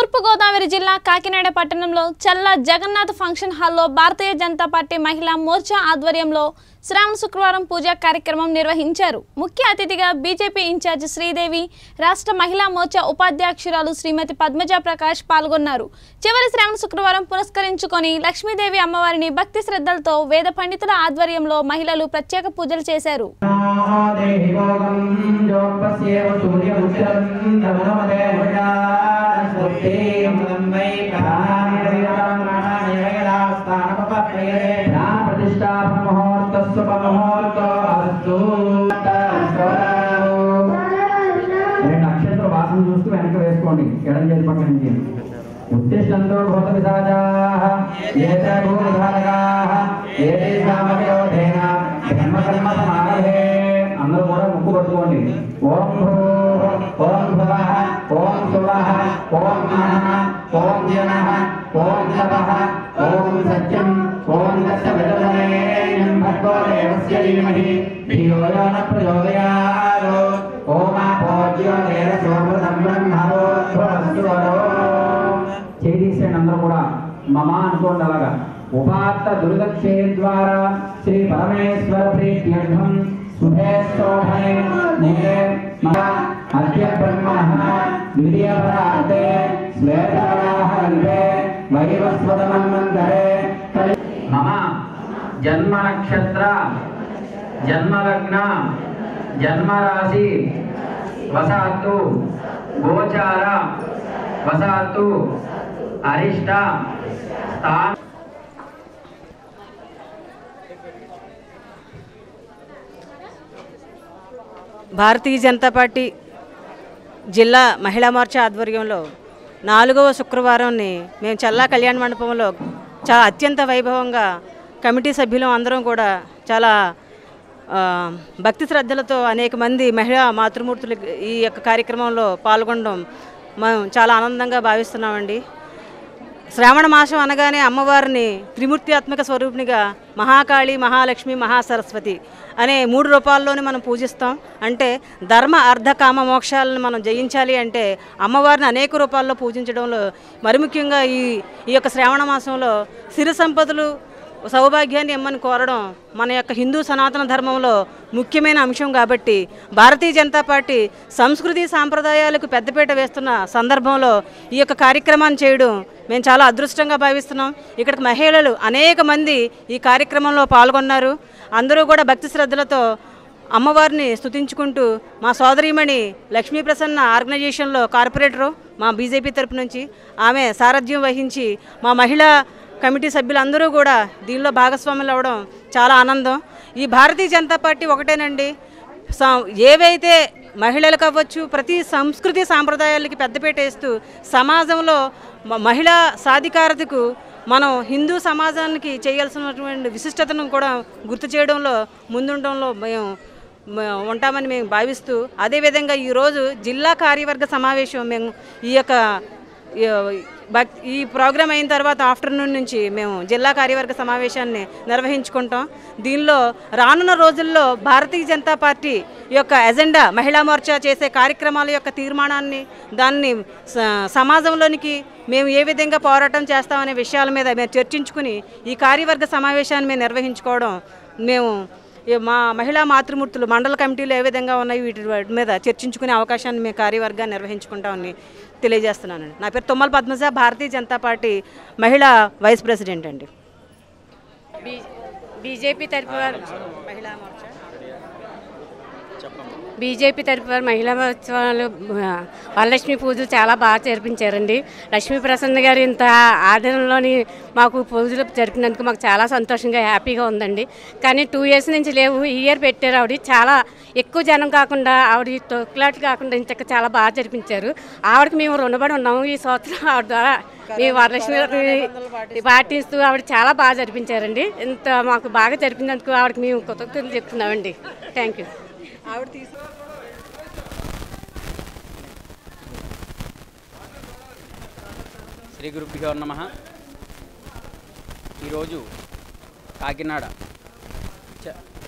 తూర్పుగోదావరి జిల్లా కాకినాడ పట్టణంలో చల్ల జగన్నాథ్ ఫంక్షన్ హాల్లో భారతీయ జనతా పార్టీ మహిళా మోర్చా ఆధ్వర్యంలో శ్రావణ శుక్రవారం పూజా కార్యక్రమం నిర్వహించారు ముఖ్య అతిథిగా బీజేపీ ఇన్ఛార్జ్ శ్రీదేవి రాష్ట్ర మహిళా మోర్చా ఉపాధ్యక్షురాలు శ్రీమతి పద్మజ ప్రకాష్ పాల్గొన్నారు చివరి శ్రావణ శుక్రవారం పురస్కరించుకొని లక్ష్మీదేవి అమ్మవారిని భక్తి శ్రద్ధలతో వేద పండితుల ఆధ్వర్యంలో మహిళలు ప్రత్యేక పూజలు చేశారు దేహి భోగం జోపస్యేవ సూర్యముచ్చరం తమనమదే ముజాస్వత్తే అమృతంబై ప్రాణ ప్రతిష్టాపన ముహూర్తస్సు ముహూర్తో అస్తు రెండు అక్షంతల వాసన చూస్తూ వెనక వేసుకోండి ఎడం చేతి పక్క నుంచి ఉత్తిష్టంతో భూత విసాజాః ఏతే భూతధారకాః ఏతే సామయోధేన జన్మ కర్మ సమారభే అందరూ కూడా ముక్కు పట్టుకోండి ఓం భూః ఓం భువః ఓం శువః ఓం మహః ఓం జనః ఓం తపః ఓం సత్యం ఓం దత్త విదమనేయం భర్గో దేవస్య ధీమహి ధియో యో న ప్రచోదయాత్ ఓమాపోజ్యో దేవసోమృతం బ్రహ్మవోద్భవస్తు వరో చేయి తీసేయండి అందరూ కూడా మమ అనుకోండి అలాగా ఉపాత్త దుర్దక్షే ద్వారా శ్రీ పరమేశ్వర ప్రీత్యర్థం శుభే శోభనే ముఖే మమ అద్య బ్రహ్మణః ద్వితీయ పరార్తే శ్వేతవరాహ కల్పే వైవస్వతమన్వంతరే కలి మమ జన్మ నక్షత్ర జన్మలగ్న జన్మరాశి వసాత్తు గోచార వసాత్తు అరిష్ట స్థాన భారతీయ జనతా పార్టీ జిల్లా మహిళా మోర్చా ఆధ్వర్యంలో నాలుగవ శుక్రవారాన్ని మేము చల్లా కళ్యాణ మండపంలో చాలా అత్యంత వైభవంగా కమిటీ సభ్యులం అందరం కూడా చాలా ఆ, భక్తి శ్రద్ధలతో అనేక మంది మహిళా మాతృమూర్తులు ఈ యొక్క కార్యక్రమంలో పాల్గొనడం మేము చాలా ఆనందంగా భావిస్తున్నామండి శ్రావణ మాసం అనగానే అమ్మవారిని త్రిమూర్త్యాత్మక స్వరూపిణిగా మహాకాళి మహాలక్ష్మి మహాసరస్వతి అనే మూడు రూపాల్లోనే మనం పూజిస్తాం అంటే ధర్మ అర్ధ కామ మోక్షాలను మనం జయించాలి అంటే అమ్మవారిని అనేక రూపాల్లో పూజించడంలో మరి ముఖ్యంగా ఈ ఈ యొక్క శ్రావణ మాసంలో సిరి సంపదలు సౌభాగ్యాన్ని ఇమ్మని కోరడం మన యొక్క హిందూ సనాతన ధర్మంలో ముఖ్యమైన అంశం కాబట్టి భారతీయ జనతా పార్టీ సంస్కృతి సాంప్రదాయాలకు పెద్దపీట వేస్తున్న సందర్భంలో ఈ యొక్క కార్యక్రమాన్ని చేయడం మేము చాలా అదృష్టంగా భావిస్తున్నాం ఇక్కడికి మహిళలు అనేక మంది ఈ కార్యక్రమంలో పాల్గొన్నారు అందరూ కూడా భక్తి శ్రద్ధలతో అమ్మవారిని స్తుతించుకుంటూ మా సోదరీమణి లక్ష్మీ ప్రసన్న ఆర్గనైజేషన్లో కార్పొరేటరు మా బీజేపీ తరపు నుంచి ఆమె సారథ్యం వహించి మా మహిళా కమిటీ సభ్యులందరూ కూడా దీనిలో భాగస్వాములు అవ్వడం చాలా ఆనందం ఈ భారతీయ జనతా పార్టీ ఒకటేనండి సా- ఏవైతే మహిళలకు అవ్వచ్చు ప్రతి సంస్కృతి సాంప్రదాయాలకి పెద్దపీట వేస్తూ సమాజంలో మ- మహిళా సాధికారతకు మనం హిందూ సమాజానికి చేయాల్సినటువంటి విశిష్టతను కూడా గుర్తు చేయడంలో ముందుండడంలో మేము మ- ఉంటామని మేము భావిస్తూ అదేవిధంగా ఈరోజు జిల్లా కార్యవర్గ సమావేశం మేము ఈ యొక్క ఈ- భక్- ఈ ప్రోగ్రామ్ అయిన తర్వాత ఆఫ్టర్నూన్ నుంచి మేము జిల్లా కార్యవర్గ సమావేశాన్ని నిర్వహించుకుంటాం దీనిలో రానున్న రోజుల్లో భారతీయ జనతా పార్టీ యొక్క ఎజెండా మహిళా మోర్చా చేసే కార్యక్రమాల యొక్క తీర్మానాన్ని దాన్ని స- సమాజంలోనికి మేము ఏ విధంగా పోరాటం చేస్తామనే విషయాల మీద మేము చర్చించుకుని ఈ కార్యవర్గ సమావేశాన్ని మేము నిర్వహించుకోవడం మేము ఈ మా మహిళా మాతృమూర్తులు మండల కమిటీలు ఏ విధంగా ఉన్నాయి వీటి వాటి మీద చర్చించుకునే అవకాశాన్ని మేము కార్యవర్గాన్ని నిర్వహించుకుంటామని తెలియజేస్తున్నానండి నా పేరు Tummala Padmaja Bharatiya Janata Party Mahila vice president అండి బీజేపీ తరపు వారు బీజేపీ తరపు వారు మహిళా ఉత్సవాలు ఆ, వరలక్ష్మి పూజలు చాలా బాగా జరిపించారండి లక్ష్మీ ప్రసన్న గారు ఇంత ఆదరణలోని మాకు పూజలు జరిపినందుకు మాకు చాలా సంతోషంగా హ్యాపీగా ఉందండి కానీ టూ ఇయర్స్ నుంచి లేవు ఈ ఇయర్ పెట్టారు ఆవిడ చాలా ఎక్కువ జనం కాకుండా ఆవిడ తొక్కులాట్లు కాకుండా ఇంతక చాలా బాగా జరిపించారు ఆవిడకి మేము రుణపడి ఉన్నాము ఈ సంవత్సరం ఆవిడ ద్వారా మీ వరలక్ష్మి గారిని పాటిస్తూ ఆవిడ చాలా బాగా జరిపించారండి ఇంత మాకు బాగా జరిపినందుకు ఆవిడకి మేము కృతజ్ఞతలు చెప్తున్నామండి థ్యాంక్ యూ ఆవిడ తీసు శ్రీ గురుభ్యో నమ ఈరోజు కాకినాడ చ